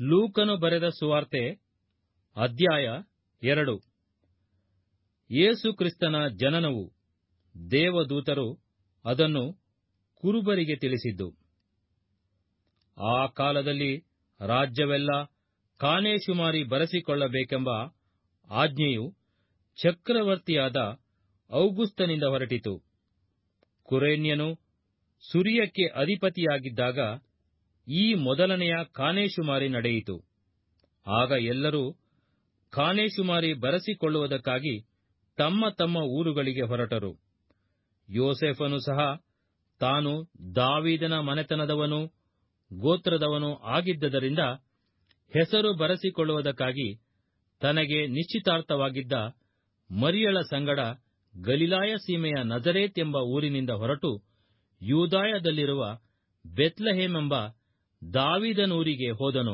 ಲೂಕನು ಬರೆದ ಸುವಾರ್ತೆ ಅಧ್ಯಾಯ ಎರಡು ಯೇಸು ಕ್ರಿಸ್ತನ ಜನನವು ದೇವದೂತರು ಅದನ್ನು ಕುರುಬರಿಗೆ ತಿಳಿಸಿದ್ದು ಆ ಕಾಲದಲ್ಲಿ ರಾಜ್ಯವೆಲ್ಲ ಕಾನೇಶುಮಾರಿ ಬರೆಸಿಕೊಳ್ಳಬೇಕೆಂಬ ಆಜ್ಞೆಯು ಚಕ್ರವರ್ತಿಯಾದ ಔಗುಸ್ತನಿಂದ ಹೊರಟಿತು ಕುರೇನ್ಯನು ಸುರಿಯಕ್ಕೆ ಅಧಿಪತಿಯಾಗಿದ್ದಾಗ ಈ ಮೊದಲನೆಯ ಕಾನೇಶುಮಾರಿ ನಡೆಯಿತು ಆಗ ಎಲ್ಲರೂ ಕಾನೇಶುಮಾರಿ ಬರೆಸಿಕೊಳ್ಳುವುದಕ್ಕಾಗಿ ತಮ್ಮ ತಮ್ಮ ಊರುಗಳಿಗೆ ಹೊರಟರು ಯೋಸೇಫನು ಸಹ ತಾನು ದಾವೀದನ ಮನೆತನದವನೂ ಗೋತ್ರದವನೂ ಆಗಿದ್ದರಿಂದ ಹೆಸರು ಬರೆಸಿಕೊಳ್ಳುವುದಕ್ಕಾಗಿ ತನಗೆ ನಿಶ್ಚಿತಾರ್ಥವಾಗಿದ್ದ ಮರಿಯಳ ಸಂಗಡ ಗಲಿಲಾಯ ಸೀಮೆಯ ನಜರೇತ್ ಎಂಬ ಊರಿನಿಂದ ಹೊರಟು ಯೂದಾಯದಲ್ಲಿರುವ ಬೆತ್ಲಹೇಮೆಂಬ ದಾವೀದನೂರಿಗೆ ಹೋದನು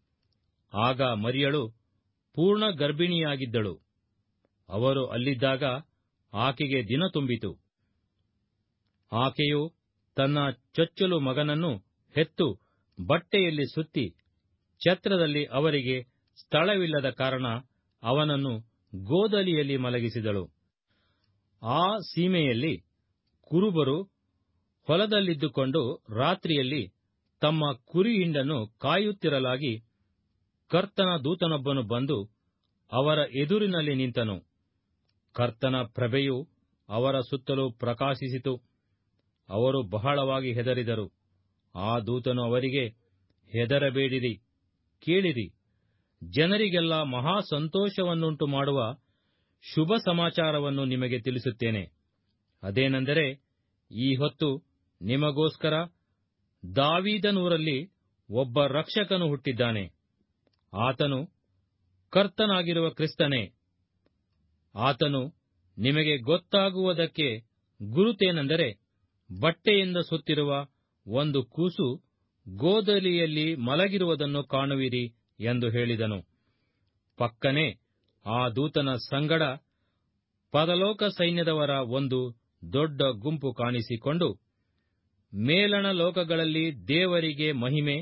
ಆಗ ಮರಿಯಳು ಪೂರ್ಣ ಗರ್ಭಿಣಿಯಾಗಿದ್ದಳು ಅವರು ಅಲ್ಲಿದ್ದಾಗ ಆಕೆಗೆ ದಿನ ತುಂಬಿತು ಆಕೆಯು ತನ್ನ ಚೊಚ್ಚಲು ಮಗನನ್ನು ಹೆತ್ತು ಬಟ್ಟೆಯಲ್ಲಿ ಸುತ್ತಿ ಛತ್ರದಲ್ಲಿ ಅವರಿಗೆ ಸ್ಥಳವಿಲ್ಲದ ಕಾರಣ ಅವನನ್ನು ಗೋದಲಿಯಲ್ಲಿ ಮಲಗಿಸಿದಳು ಆ ಸೀಮೆಯಲ್ಲಿ ಕುರುಬರು ಹೊಲದಲ್ಲಿದ್ದುಕೊಂಡು ರಾತ್ರಿಯಲ್ಲಿ ತಮ್ಮ ಕುರಿ ಹಿಂಡನ್ನು ಕಾಯುತ್ತಿರಲಾಗಿ ಕರ್ತನ ದೂತನೊಬ್ಬನು ಬಂದು ಅವರ ಎದುರಿನಲ್ಲಿ ನಿಂತನು ಕರ್ತನ ಪ್ರಭೆಯು ಅವರ ಸುತ್ತಲೂ ಪ್ರಕಾಶಿಸಿತು ಅವರು ಬಹಳವಾಗಿ ಹೆದರಿದರು ಆ ದೂತನು ಅವರಿಗೆ ಹೆದರಬೇಡಿರಿ ಕೇಳಿರಿ ಜನರಿಗೆಲ್ಲ ಮಹಾ ಸಂತೋಷವನ್ನುಂಟು ಮಾಡುವ ಶುಭ ಸಮಾಚಾರವನ್ನು ನಿಮಗೆ ತಿಳಿಸುತ್ತೇನೆ ಅದೇನೆಂದರೆ ಈ ಹೊತ್ತು ನಿಮಗೋಸ್ಕರ ದಾವೀದನೂರಲ್ಲಿ ಒಬ್ಬ ರಕ್ಷಕನು ಹುಟ್ಟಿದ್ದಾನೆ ಆತನು ಕರ್ತನಾಗಿರುವ ಕ್ರಿಸ್ತನೇ ಆತನು ನಿಮಗೆ ಗೊತ್ತಾಗುವುದಕ್ಕೆ ಗುರುತೇನೆಂದರೆ ಬಟ್ಟೆಯಿಂದ ಸುತ್ತಿರುವ ಒಂದು ಕೂಸು ಗೋದಲಿಯಲ್ಲಿ ಮಲಗಿರುವುದನ್ನು ಕಾಣುವಿರಿ ಎಂದು ಹೇಳಿದನು ಪಕ್ಕನೆ ಆ ದೂತನ ಸಂಗಡ ಪರಲೋಕ ಸೈನ್ಯದವರ ಒಂದು ದೊಡ್ಡ ಗುಂಪು ಕಾಣಿಸಿಕೊಂಡು ಮೇಲಣ ಲೋಕಗಳಲ್ಲಿ ದೇವರಿಗೆ ಮಹಿಮೆ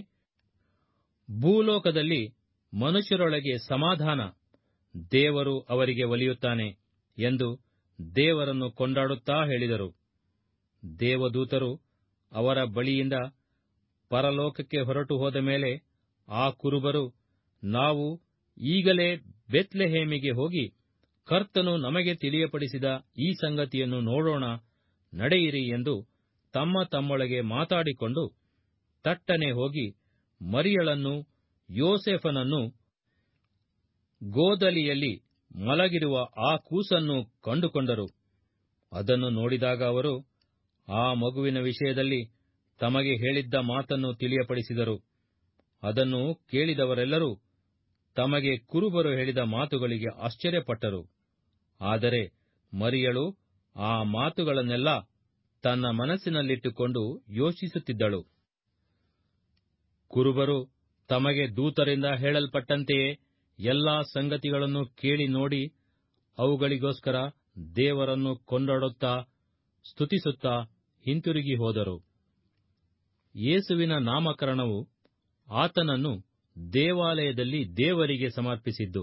ಭೂಲೋಕದಲ್ಲಿ ಮನುಷ್ಯರೊಳಗೆ ಸಮಾಧಾನ ದೇವರು ಅವರಿಗೆ ಒಲಿಯುತ್ತಾನೆ ಎಂದು ದೇವರನ್ನು ಕೊಂಡಾಡುತ್ತಾ ಹೇಳಿದರು ದೇವದೂತರು ಅವರ ಬಳಿಯಿಂದ ಪರಲೋಕಕ್ಕೆ ಹೊರಟು ಹೋದ ಮೇಲೆ ಆ ಕುರುಬರು ನಾವು ಈಗಲೇ ಬೆತ್ಲೆಹೇಮಿಗೆ ಹೋಗಿ ಕರ್ತನು ನಮಗೆ ತಿಳಿಯಪಡಿಸಿದ ಈ ಸಂಗತಿಯನ್ನು ನೋಡೋಣ ನಡೆಯಿರಿ ಎಂದು ತಮ್ಮ ತಮ್ಮೊಳಗೆ ಮಾತಾಡಿಕೊಂಡು ತಟ್ಟನೆ ಹೋಗಿ ಮರಿಯಳನ್ನು ಯೋಸೆಫನನ್ನು ಗೋದಲಿಯಲ್ಲಿ ಮಲಗಿರುವ ಆ ಕೂಸನ್ನು ಕಂಡುಕೊಂಡರು ಅದನ್ನು ನೋಡಿದಾಗ ಅವರು ಆ ಮಗುವಿನ ವಿಷಯದಲ್ಲಿ ತಮಗೆ ಹೇಳಿದ್ದ ಮಾತನ್ನು ತಿಳಿಯಪಡಿಸಿದರು ಅದನ್ನು ಕೇಳಿದವರೆಲ್ಲರೂ ತಮಗೆ ಕುರುಬರು ಹೇಳಿದ ಮಾತುಗಳಿಗೆ ಆಶ್ಚರ್ಯಪಟ್ಟರು ಆದರೆ ಮರಿಯಳು ಆ ಮಾತುಗಳನ್ನೆಲ್ಲ ತನ್ನ ಮನಸ್ಸಿನಲ್ಲಿಟ್ಟುಕೊಂಡು ಯೋಚಿಸುತ್ತಿದ್ದಳು ಕುರುಬರು ತಮಗೆ ದೂತರಿಂದ ಹೇಳಲ್ಪಟ್ಟಂತೆಯೇ ಎಲ್ಲಾ ಸಂಗತಿಗಳನ್ನು ಕೇಳಿ ನೋಡಿ ಅವುಗಳಿಗೋಸ್ಕರ ದೇವರನ್ನು ಕೊಂಡಾಡುತ್ತಾ ಸ್ತುತಿಸುತ್ತಾ ಹಿಂತಿರುಗಿ ಹೋದರು ಯೇಸುವಿನ ನಾಮಕರಣವು ಆತನನ್ನು ದೇವಾಲಯದಲ್ಲಿ ದೇವರಿಗೆ ಸಮರ್ಪಿಸಿದ್ದು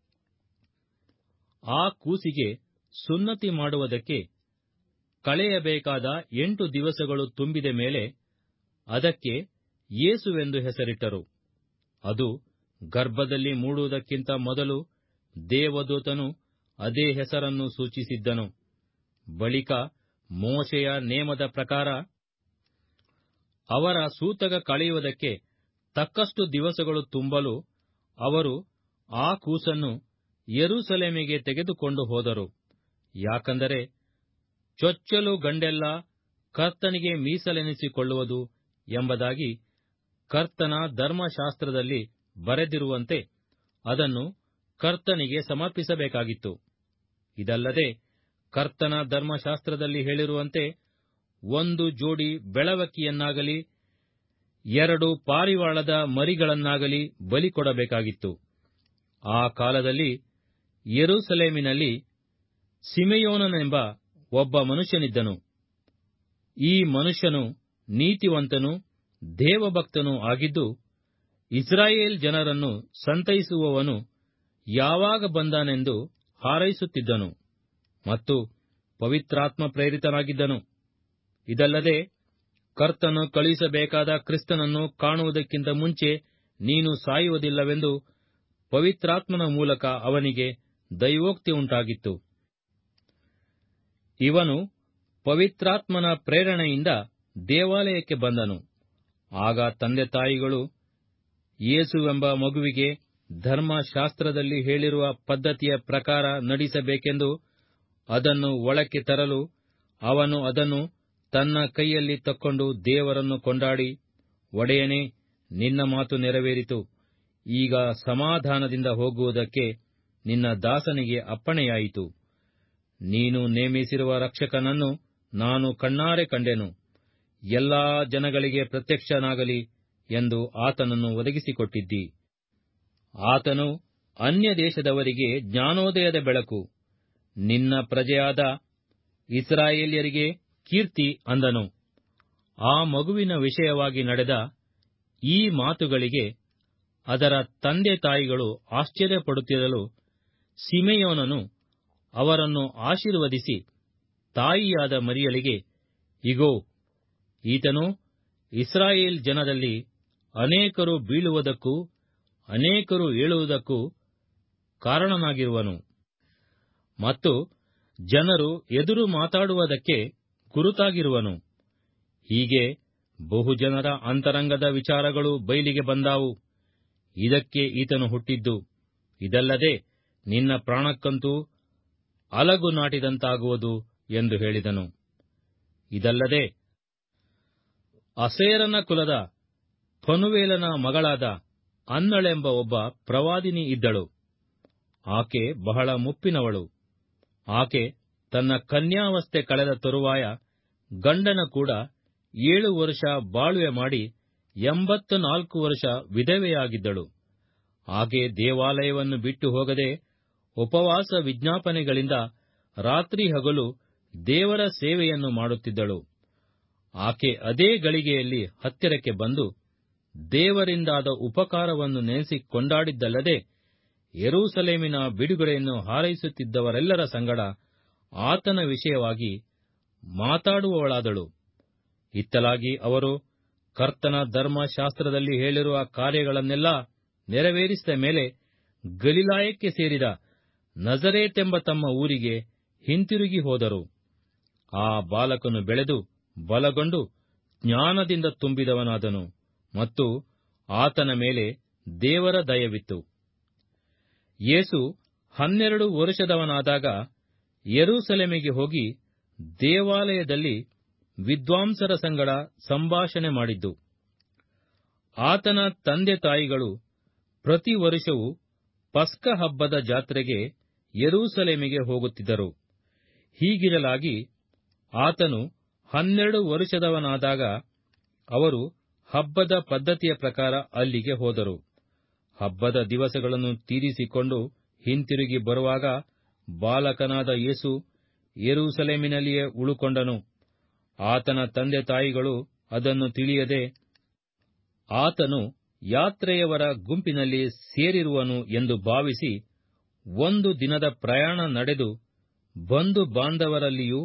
ಆ ಕೂಸಿಗೆ ಸುನ್ನತಿ ಮಾಡುವುದಕ್ಕೆ ಕಳೆಯಬೇಕಾದ ಎಂಟು ದಿವಸಗಳು ತುಂಬಿದ ಮೇಲೆ ಅದಕ್ಕೆ ಯೇಸುವೆಂದು ಹೆಸರಿಟ್ಟರು ಅದು ಗರ್ಭದಲ್ಲಿ ಮೂಡುವುದಕ್ಕಿಂತ ಮೊದಲು ದೇವದೂತನು ಅದೇ ಹೆಸರನ್ನು ಸೂಚಿಸಿದ್ದನು ಬಳಿಕ ಮೋಶೆಯ ನೇಮದ ಪ್ರಕಾರ ಅವರ ಸೂತಕ ಕಳೆಯುವುದಕ್ಕೆ ತಕ್ಕಷ್ಟು ದಿವಸಗಳು ತುಂಬಲು ಅವರು ಆ ಕೂಸನ್ನು ಯೆರೂಸಲೇಮಿಗೆ ತೆಗೆದುಕೊಂಡು ಹೋದರು ಯಾಕಂದರೆ ಚೊಚ್ಚಲು ಗಂಡೆಲ್ಲ ಕರ್ತನಿಗೆ ಮೀಸಲೆನಿಸಿಕೊಳ್ಳುವುದು ಎಂಬುದಾಗಿ ಕರ್ತನ ಧರ್ಮಶಾಸ್ತ್ರದಲ್ಲಿ ಬರೆದಿರುವಂತೆ ಅದನ್ನು ಕರ್ತನಿಗೆ ಸಮರ್ಪಿಸಬೇಕಾಗಿತ್ತು ಇದಲ್ಲದೆ ಕರ್ತನ ಧರ್ಮಶಾಸ್ತ್ರದಲ್ಲಿ ಹೇಳಿರುವಂತೆ ಒಂದು ಜೋಡಿ ಬೆಳವಕ್ಕಿಯನ್ನಾಗಲಿ ಎರಡು ಪಾರಿವಾಳದ ಮರಿಗಳನ್ನಾಗಲಿ ಬಲಿಕೊಡಬೇಕಾಗಿತ್ತು ಆ ಕಾಲದಲ್ಲಿ ಯೆರೂಸಲೇಮಿನಲ್ಲಿ ಸಿಮೆಯೋನನೆಂಬ ಒಬ್ಬ ಮನುಷ್ಯನಿದ್ದನು ಈ ಮನುಷ್ಯನು ನೀತಿವಂತನೂ ದೇವಭಕ್ತನೂ ಆಗಿದ್ದು ಇಸ್ರಾಯೇಲ್ ಜನರನ್ನು ಸಂತೈಸುವವನು ಯಾವಾಗ ಬಂದಾನೆಂದು ಹಾರೈಸುತ್ತಿದ್ದನು ಮತ್ತು ಪವಿತ್ರಾತ್ಮ ಪ್ರೇರಿತನಾಗಿದ್ದನು ಇದಲ್ಲದೆ ಕರ್ತನು ಕಳುಹಿಸಬೇಕಾದ ಕ್ರಿಸ್ತನನ್ನು ಕಾಣುವುದಕ್ಕಿಂತ ಮುಂಚೆ ನೀನು ಸಾಯುವುದಿಲ್ಲವೆಂದು ಪವಿತ್ರಾತ್ಮನ ಮೂಲಕ ಅವನಿಗೆ ದೈವೋಕ್ತಿ ಉಂಟಾಗಿತ್ತು ಇವನು ಪವಿತ್ರಾತ್ಮನ ಪ್ರೇರಣೆಯಿಂದ ದೇವಾಲಯಕ್ಕೆ ಬಂದನು ಆಗ ತಂದೆ ತಾಯಿಗಳು ಯೇಸುವೆಂಬ ಮಗುವಿಗೆ ಧರ್ಮಶಾಸ್ತ್ರದಲ್ಲಿ ಹೇಳಿರುವ ಪದ್ಧತಿಯ ಪ್ರಕಾರ ನಡೆಸಬೇಕೆಂದು ಅದನ್ನು ಒಳಕ್ಕೆ ತರಲು ಅವನು ಅದನ್ನು ತನ್ನ ಕೈಯಲ್ಲಿ ತಕ್ಕೊಂಡು ದೇವರನ್ನು ಕೊಂಡಾಡಿ ಒಡೆಯನೇ ನಿನ್ನ ಮಾತು ನೆರವೇರಿತು ಈಗ ಸಮಾಧಾನದಿಂದ ಹೋಗುವುದಕ್ಕೆ ನಿನ್ನ ದಾಸನಿಗೆ ಅಪ್ಪಣೆಯಾಯಿತು ನೀನು ನೇಮಿಸಿರುವ ರಕ್ಷಕನನ್ನು ನಾನು ಕಣ್ಣಾರೆ ಕಂಡೆನು ಎಲ್ಲಾ ಜನಗಳಿಗೆ ಪ್ರತ್ಯಕ್ಷನಾಗಲಿ ಎಂದು ಆತನನ್ನು ಒದಗಿಸಿಕೊಟ್ಟಿದ್ದಿ ಆತನು ಅನ್ಯ ದೇಶದವರಿಗೆ ಜ್ಞಾನೋದಯದ ಬೆಳಕು ನಿನ್ನ ಪ್ರಜೆಯಾದ ಇಸ್ರಾಯೇಲ್ಯರಿಗೆ ಕೀರ್ತಿ ಅಂದನು ಆ ಮಗುವಿನ ವಿಷಯವಾಗಿ ನಡೆದ ಈ ಮಾತುಗಳಿಗೆ ಅದರ ತಂದೆ ತಾಯಿಗಳು ಆಶ್ಚರ್ಯಪಡುತ್ತಿರಲು ಸಿಮೆಯೋನನು ಅವರನ್ನು ಆಶೀರ್ವದಿಸಿ ತಾಯಿಯಾದ ಮರಿಯಳಿಗೆ ಇಗೋ ಈತನು ಇಸ್ರಾಯೇಲ್ ಜನರಲ್ಲಿ ಅನೇಕರು ಬೀಳುವುದಕ್ಕೂ ಅನೇಕರು ಏಳುವುದಕ್ಕೂ ಕಾರಣನಾಗಿರುವನು ಮತ್ತು ಜನರು ಎದುರು ಮಾತಾಡುವುದಕ್ಕೆ ಗುರುತಾಗಿರುವನು ಹೀಗೆ ಬಹುಜನರ ಅಂತರಂಗದ ವಿಚಾರಗಳು ಬಯಲಿಗೆ ಬಂದಾವು ಇದಕ್ಕೆ ಈತನು ಹುಟ್ಟಿದ್ದು ಇದಲ್ಲದೆ ನಿನ್ನ ಪ್ರಾಣಕ್ಕಂತೂ ಅಲಗು ನಾಟಿದಂತಾಗುವುದು ಎಂದು ಹೇಳಿದನು ಇದಲ್ಲದೆ ಅಸೇರನ ಕುಲದ ಫನುವೇಲನ ಮಗಳಾದ ಅನ್ನಳೆಂಬ ಒಬ್ಬ ಪ್ರವಾದಿನಿ ಇದ್ದಳು ಆಕೆ ಬಹಳ ಮುಪ್ಪಿನವಳು ಆಕೆ ತನ್ನ ಕನ್ಯಾವಸ್ಥೆ ಕಳೆದ ತರುವಾಯ ಗಂಡನ ಕೂಡ ಏಳು ವರ್ಷ ಬಾಳ್ವೆ ಮಾಡಿ ಎಂಬತ್ತ ನಾಲ್ಕು ವರ್ಷ ವಿಧವೆಯಾಗಿದ್ದಳು ಆಕೆ ದೇವಾಲಯವನ್ನು ಬಿಟ್ಟು ಹೋಗದೆ ಉಪವಾಸ ವಿಜ್ಞಾಪನೆಗಳಿಂದ ರಾತ್ರಿ ಹಗಲು ದೇವರ ಸೇವೆಯನ್ನು ಮಾಡುತ್ತಿದ್ದಳು ಆಕೆ ಅದೇ ಗಳಿಗೆಯಲ್ಲಿ ಹತ್ತಿರಕ್ಕೆ ಬಂದು ದೇವರಿಂದಾದ ಉಪಕಾರವನ್ನು ನೆನೆಸಿ ಕೊಂಡಾಡಿದ್ದಲ್ಲದೆ ಯೆರೂಸಲೇಮಿನ ಬಿಡುಗಡೆಯನ್ನು ಹಾರೈಸುತ್ತಿದ್ದವರೆಲ್ಲರ ಸಂಗಡ ಆತನ ವಿಷಯವಾಗಿ ಮಾತಾಡುವವಳಾದಳು ಇತ್ತಲಾಗಿ ಅವರು ಕರ್ತನ ಧರ್ಮಶಾಸ್ತ್ರದಲ್ಲಿ ಹೇಳಿರುವ ಕಾರ್ಯಗಳನ್ನೆಲ್ಲ ನೆರವೇರಿಸಿದ ಮೇಲೆ ಗಲಿಲಾಯಕ್ಕೆ ಸೇರಿದ ನಜರೇತೆಂಬ ತಮ್ಮ ಊರಿಗೆ ಹಿಂತಿರುಗಿ ಹೋದರು ಆ ಬಾಲಕನು ಬೆಳೆದು ಬಲಗೊಂಡು ಜ್ಞಾನದಿಂದ ತುಂಬಿದವನಾದನು ಮತ್ತು ಆತನ ಮೇಲೆ ದೇವರ ದಯವಿತ್ತು ಯೇಸು ಹನ್ನೆರಡು ವರ್ಷದವನಾದಾಗ ಯೆರೂಸಲೇಮಿಗೆ ಹೋಗಿ ದೇವಾಲಯದಲ್ಲಿ ವಿದ್ವಾಂಸರ ಸಂಗಡ ಸಂಭಾಷಣೆ ಮಾಡಿದ್ದು ಆತನ ತಂದೆ ತಾಯಿಗಳು ಪ್ರತಿ ವರುಷವೂ ಪಸ್ಕ ಹಬ್ಬದ ಜಾತ್ರೆಗೆ ಯೆರೂಸಲೇಮಿಗೆ ಹೋಗುತ್ತಿದ್ದರು ಹೀಗಿರಲಾಗಿ ಆತನು ಹನ್ನೆರಡು ವರ್ಷದವನಾದಾಗ ಅವರು ಹಬ್ಬದ ಪದ್ಧತಿಯ ಪ್ರಕಾರ ಅಲ್ಲಿಗೆ ಹೋದರು ಹಬ್ಬದ ದಿವಸಗಳನ್ನು ತೀರಿಸಿಕೊಂಡು ಹಿಂತಿರುಗಿ ಬರುವಾಗ ಬಾಲಕನಾದ ಯೇಸು ಯೆರೂಸಲೇಮಿನಲ್ಲಿಯೇ ಉಳುಕೊಂಡನು ಆತನ ತಂದೆ ತಾಯಿಗಳು ಅದನ್ನು ತಿಳಿಯದೆ ಆತನು ಯಾತ್ರೆಯವರ ಗುಂಪಿನಲ್ಲಿ ಸೇರಿರುವನು ಎಂದು ಭಾವಿಸಿ ಒಂದು ದಿನದ ಪ್ರಯಾಣ ನಡೆದು ಬಂಧು ಬಾಂಧವರಲ್ಲಿಯೂ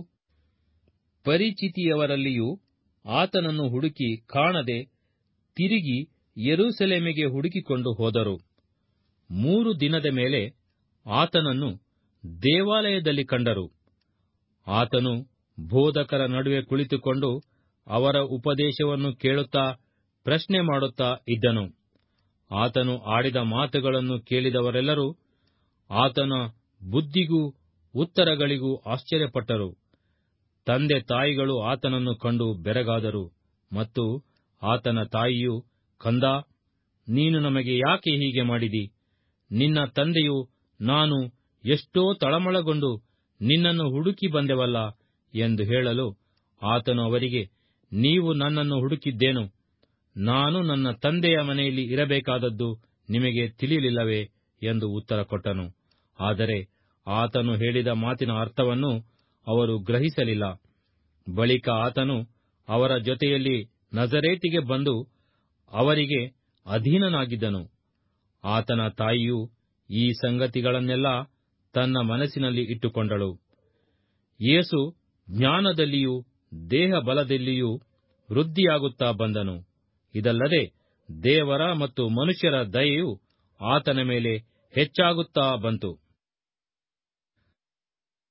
ಪರಿಚಿತಿಯವರಲ್ಲಿಯೂ ಆತನನ್ನು ಹುಡುಕಿ ಕಾಣದೆ ತಿರುಗಿ ಯೆರೂಸಲೇಮಿಗೆ ಹುಡುಕಿಕೊಂಡು ಹೋದರು ಮೂರು ದಿನದ ಮೇಲೆ ಆತನನ್ನು ದೇವಾಲಯದಲ್ಲಿ ಕಂಡರು ಆತನು ಬೋಧಕರ ನಡುವೆ ಕುಳಿತುಕೊಂಡು ಅವರ ಉಪದೇಶವನ್ನು ಕೇಳುತ್ತಾ ಪ್ರಶ್ನೆ ಮಾಡುತ್ತಾ ಇದ್ದನು ಆತನು ಆಡಿದ ಮಾತುಗಳನ್ನು ಕೇಳಿದವರೆಲ್ಲರೂ ಆತನ ಬುದ್ಧಿಗೂ ಉತ್ತರಗಳಿಗೂ ಆಶ್ಚರ್ಯಪಟ್ಟರು ತಂದೆ ತಾಯಿಗಳು ಆತನನ್ನು ಕಂಡು ಬೆರಗಾದರು ಮತ್ತು ಆತನ ತಾಯಿಯು ಕಂದ ನೀನು ನಮಗೆ ಯಾಕೆ ಹೀಗೆ ಮಾಡಿದಿ ನಿನ್ನ ತಂದೆಯು ನಾನು ಎಷ್ಟೋ ತಳಮಳಗೊಂಡು ನಿನ್ನನ್ನು ಹುಡುಕಿ ಬಂದೆವಲ್ಲ ಎಂದು ಹೇಳಲು ಆತನು ಅವರಿಗೆ ನೀವು ನನ್ನನ್ನು ಹುಡುಕಿದ್ದೇನು ನಾನು ನನ್ನ ತಂದೆಯ ಮನೆಯಲ್ಲಿ ಇರಬೇಕಾದದ್ದು ನಿಮಗೆ ತಿಳಿಯಲಿಲ್ಲವೇ ಎಂದು ಉತ್ತರ ಕೊಟ್ಟನು ಆದರೆ ಆತನು ಹೇಳಿದ ಮಾತಿನ ಅರ್ಥವನ್ನು ಅವರು ಗ್ರಹಿಸಲಿಲ್ಲ ಬಳಿಕ ಆತನು ಅವರ ಜೊತೆಯಲ್ಲಿ ನಜರೇತಿಗೆ ಬಂದು ಅವರಿಗೆ ಅಧೀನನಾಗಿದ್ದನು ಆತನ ತಾಯಿಯು ಈ ಸಂಗತಿಗಳನ್ನೆಲ್ಲ ತನ್ನ ಮನಸ್ಸಿನಲ್ಲಿ ಇಟ್ಟುಕೊಂಡಳು ಯೇಸು ಜ್ಞಾನದಲ್ಲಿಯೂ ದೇಹ ಬಲದಲ್ಲಿಯೂ ವೃದ್ಧಿಯಾಗುತ್ತಾ ಬಂದನು ಇದಲ್ಲದೆ ದೇವರ ಮತ್ತು ಮನುಷ್ಯರ ದಯೆಯು ಆತನ ಮೇಲೆ ಹೆಚ್ಚಾಗುತ್ತಾ ಬಂತು